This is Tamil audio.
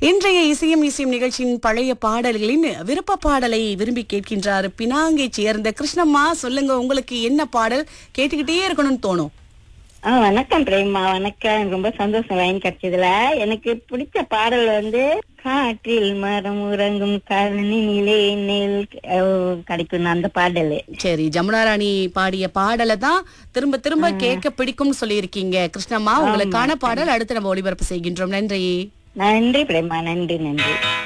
இன்றைய இசையும் இசையும் நிகழ்ச்சியின் பழைய பாடல்களின் விருப்ப பாடலை விரும்பி கேட்கின்றார் பினாங்கை சேர்ந்த கிருஷ்ணம்மா சொல்லுங்க உங்களுக்கு என்ன பாடல் கேட்டுக்கிட்டே இருக்கணும்னு தோணும் ஆ வணக்கம் பிரேமா வணக்கம் ரொம்ப சந்தோஷம் லைன் கிடைச்சதுல எனக்கு பிடிச்ச பாடல் வந்து காற்றில் மரம் உறங்கும் கழனிலே நெல் அஹ், கிடைக்கும் அந்த பாடல் சரி ஜமுனா ராணி பாடிய பாடலை தான் திரும்ப திரும்ப கேட்க பிடிக்கும்னு சொல்லியிருக்கீங்க கிருஷ்ணம்மா உங்களுக்கான பாடல் அடுத்து நம்ம ஒளிபரப்பு செய்கின்றோம் நன்றி நன்றி பிரேமா நன்றி நன்றி